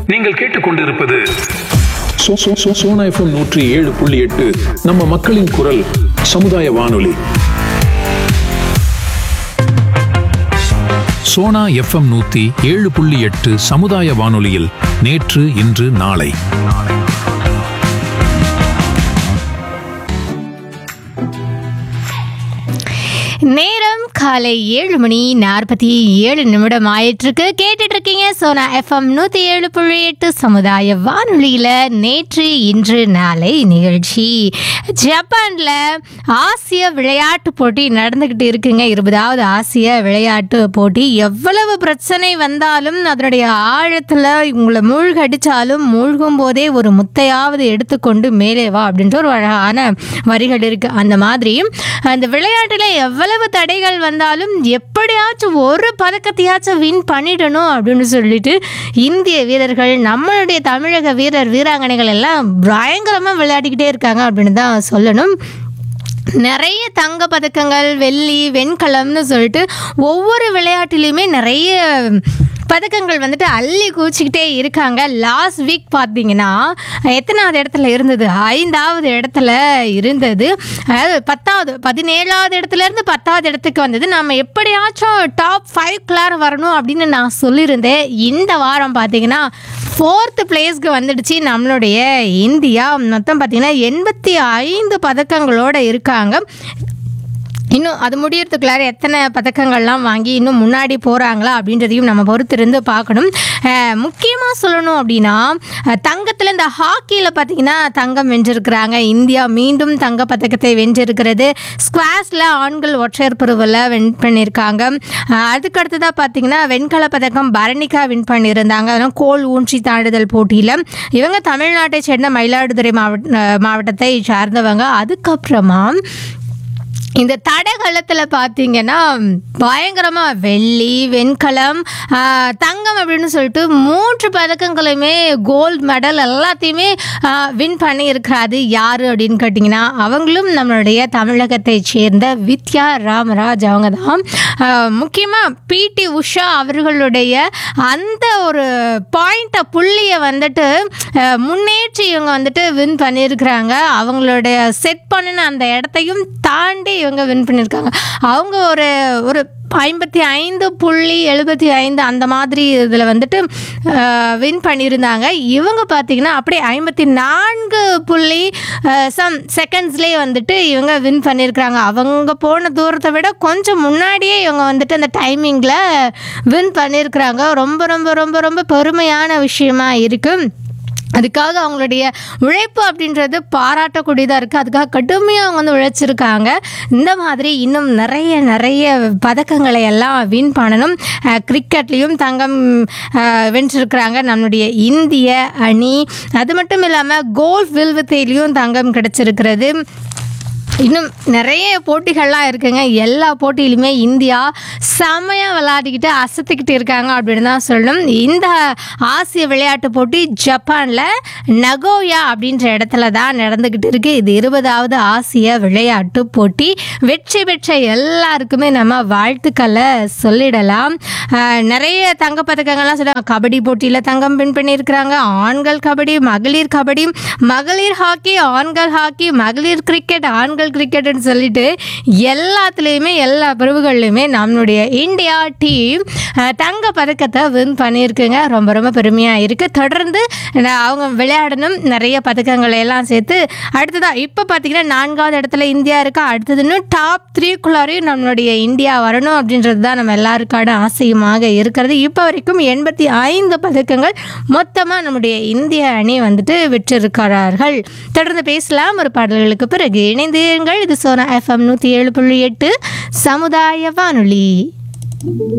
நீங்கள் கேட்டுக்கொண்டிருப்பது சோ- சோ- சோ- சோனா எஃப்எம் நூற்றி ஏழு புள்ளி எட்டு நம்ம மக்களின் குரல் சமுதாய வானொலி சோனா எஃப்எம் நூத்தி ஏழு புள்ளி எட்டு சமுதாய வானொலியில் நேற்று இன்று நாளை நேரம் காலை ஏழு மணி நாற்பத்தி ஏழு நிமிடம் ஆயிட்டிருக்கு கேட்டுட்டு இருக்கீங்க சோனா எஃப்எம் நூற்றி ஏழு புள்ளி எட்டு சமுதாய வானொலியில் நேற்று இன்று நாளை நிகழ்ச்சி ஜப்பானில் ஆசிய விளையாட்டு போட்டி நடந்துக்கிட்டு இருக்குங்க இருபதாவது ஆசிய விளையாட்டு போட்டி எவ்வளவு பிரச்சனை வந்தாலும் அதனுடைய ஆழத்தில் உங்களை மூழ்கடிச்சாலும் மூழ்கும் போதே ஒரு முத்தையாவது எடுத்துக்கொண்டு மேலே வா அப்படின்ற ஒரு அழகான வரிகள் இருக்கு அந்த மாதிரி அந்த விளையாட்டில் எவ்வளவு தடைகள் வந்தாலும் எப்படியாச்சும் ஒரு பதக்கத்தையாச்சும் வின் பண்ணிடணும் அப்படின்னு சொல்லிட்டு இந்திய வீரர்கள் நம்மளுடைய தமிழக வீரர் வீராங்கனைகள் எல்லாம் பயங்கரமாக விளையாடிக்கிட்டே இருக்காங்க அப்படின்னு தான் சொல்லணும் நிறைய தங்க பதக்கங்கள் வெள்ளி வெண்கலம்னு சொல்லிட்டு ஒவ்வொரு விளையாட்டிலையுமே நிறைய பதக்கங்கள் வந்துட்டு அள்ளி கூச்சிக்கிட்டே இருக்காங்க லாஸ்ட் வீக் பார்த்தீங்கன்னா எத்தனாவது இடத்துல இருந்தது ஐந்தாவது இடத்துல இருந்தது அதாவது பத்தாவது பதினேழாவது இடத்துல இருந்து பத்தாவது இடத்துக்கு வந்தது நம்ம எப்படியாச்சும் டாப் ஃபைவ்க்குள்ளார வரணும் அப்படின்னு நான் சொல்லியிருந்தேன் இந்த வாரம் பார்த்தீங்கன்னா ஃபோர்த்து பிளேஸ்க்கு வந்துடுச்சு நம்மளுடைய இந்தியா மொத்தம் பார்த்தீங்கன்னா எண்பத்தி ஐந்து பதக்கங்களோடு இருக்காங்க இன்னும் அது முடியறதுக்குள்ளார எத்தனை பதக்கங்கள்லாம் வாங்கி இன்னும் முன்னாடி போகிறாங்களா அப்படின்றதையும் நம்ம பொறுத்திருந்து பார்க்கணும் முக்கியமாக சொல்லணும் அப்படின்னா அஹ், தங்கத்தில் இந்த ஹாக்கியில் பார்த்தீங்கன்னா தங்கம் வென்றிருக்கிறாங்க இந்தியா மீண்டும் தங்க பதக்கத்தை வென்றிருக்கிறது ஸ்குவாஷில் ஆண்கள் ஒற்றையர் பிரிவில் வின் பண்ணியிருக்காங்க அஹ், அதுக்கு அடுத்ததாக பார்த்தீங்கன்னா வெண்கல பதக்கம் பரணிகா வின் பண்ணியிருந்தாங்க அதெல்லாம் கோல் ஊன்றி தாண்டுதல் போட்டியில் இவங்க தமிழ்நாட்டை சேர்ந்த மயிலாடுதுறை மாவட்ட மாவட்டத்தை சார்ந்தவங்க அதுக்கப்புறமா இந்த தடகளத்தில் பார்த்தீங்கன்னா பயங்கரமாக வெள்ளி வெண்கலம் ஆ, தங்கம் அப்படின்னு சொல்லிட்டு மூன்று பதக்கங்களையுமே கோல்டு மெடல் எல்லாத்தையுமே வின் பண்ணியிருக்கிறாரு யார் அப்படின்னு கேட்டிங்கன்னா அவங்களும் நம்மளுடைய தமிழகத்தை சேர்ந்த வித்யா ராமராஜ் அவங்க தான் முக்கியமாக பிடி உஷா அவர்களுடைய அந்த ஒரு பாயிண்ட்டை புள்ளியை வந்துட்டு ஆ, முன்னேற்றி இவங்க வந்துட்டு வின் பண்ணியிருக்கிறாங்க அவங்களுடைய செட் பண்ணின அந்த இடத்தையும் தாண்டி இவங்க வின் பண்ணியிருக்காங்க அவங்க ஒரு ஒரு ஐம்பத்தி ஐந்து புள்ளி எழுபத்தி ஐந்து அந்த மாதிரி இதில் வந்துட்டு வின் பண்ணியிருந்தாங்க இவங்க பார்த்தீங்கன்னா அப்படியே ஐம்பத்தி நான்கு புள்ளி சம் செகண்ட்ஸ்லேயே வந்துட்டு இவங்க வின் பண்ணியிருக்கிறாங்க அவங்க போன தூரத்தை விட கொஞ்சம் முன்னாடியே இவங்க வந்துட்டு அந்த டைமிங்கில் வின் பண்ணியிருக்கிறாங்க ரொம்ப ரொம்ப ரொம்ப ரொம்ப பெருமையான விஷயமா இருக்குது அதுக்காக அவங்களுடைய உழைப்பு அப்படின்றது பாராட்டக்கூடியதாக இருக்குது அதுக்காக கடுமையாக அவங்க வந்து உழைச்சிருக்காங்க இந்த மாதிரி இன்னும் நிறைய நிறைய பதக்கங்களை எல்லாம் வின் பண்ணணும் கிரிக்கெட்லேயும் தங்கம் அஹ், வென்றிருக்கிறாங்க நம்மளுடைய இந்திய அணி அது மட்டும் இல்லாமல் கோல்ஃப் வில்வித்தையிலையும் தங்கம் கிடைச்சிருக்கிறது இன்னும் நிறைய போட்டிகள்லாம் இருக்குங்க எல்லா போட்டியிலுமே இந்தியா செம்மையாக விளையாடிக்கிட்டு அசத்திக்கிட்டு இருக்காங்க அப்படின்னு தான் சொல்லணும் இந்த ஆசிய விளையாட்டு போட்டி ஜப்பானில் நகோயா அப்படின்ற இடத்துல தான் நடந்துக்கிட்டு இருக்கு இது இருபதாவது ஆசிய விளையாட்டு போட்டி வெற்றி பெற்ற எல்லாருக்குமே நம்ம வாழ்த்துக்களை சொல்லிடலாம் ஆஹ் நிறைய தங்கப்பதக்கங்கள்லாம் சொல்லுவாங்க கபடி போட்டியில் தங்கம் வின் பண்ணியிருக்கிறாங்க ஆண்கள் கபடி மகளிர் கபடி மகளிர் ஹாக்கி ஆண்கள் ஹாக்கி மகளிர் கிரிக்கெட் ஆண்கள் கிரிக்கெட்னு சொல்லிட்டு எல்லாத்துலேயுமே எல்லா பிரிவுகள்லையுமே நம்மளுடைய இந்தியா டீம் தங்க பதக்கத்தை வின் பண்ணியிருக்குங்க ரொம்ப ரொம்ப பெருமையாக இருக்குது தொடர்ந்து நான் அவங்க விளையாடணும் நிறைய பதக்கங்களை எல்லாம் சேர்த்து அடுத்ததாக இப்போ பார்த்தீங்கன்னா நான்காவது இடத்துல இந்தியா இருக்கா அடுத்தது இன்னும் டாப் த்ரீக்குள்ளாரையும் நம்மளுடைய இந்தியா வரணும் அப்படின்றது தான் நம்ம எல்லாருக்கான ஆசையுமாக இருக்கிறது இப்போ வரைக்கும் எண்பத்தி ஐந்து பதக்கங்கள் மொத்தமாக நம்முடைய இந்திய அணி வந்துட்டு வெற்றிருக்கிறார்கள் தொடர்ந்து பேசலாம் ஒரு பாடல்களுக்கு பிறகு இணைந்தீர்கள் இது சோனா எஃப்எம் நூற்றி ஏழு புள்ளி எட்டு சமுதாய வானொலி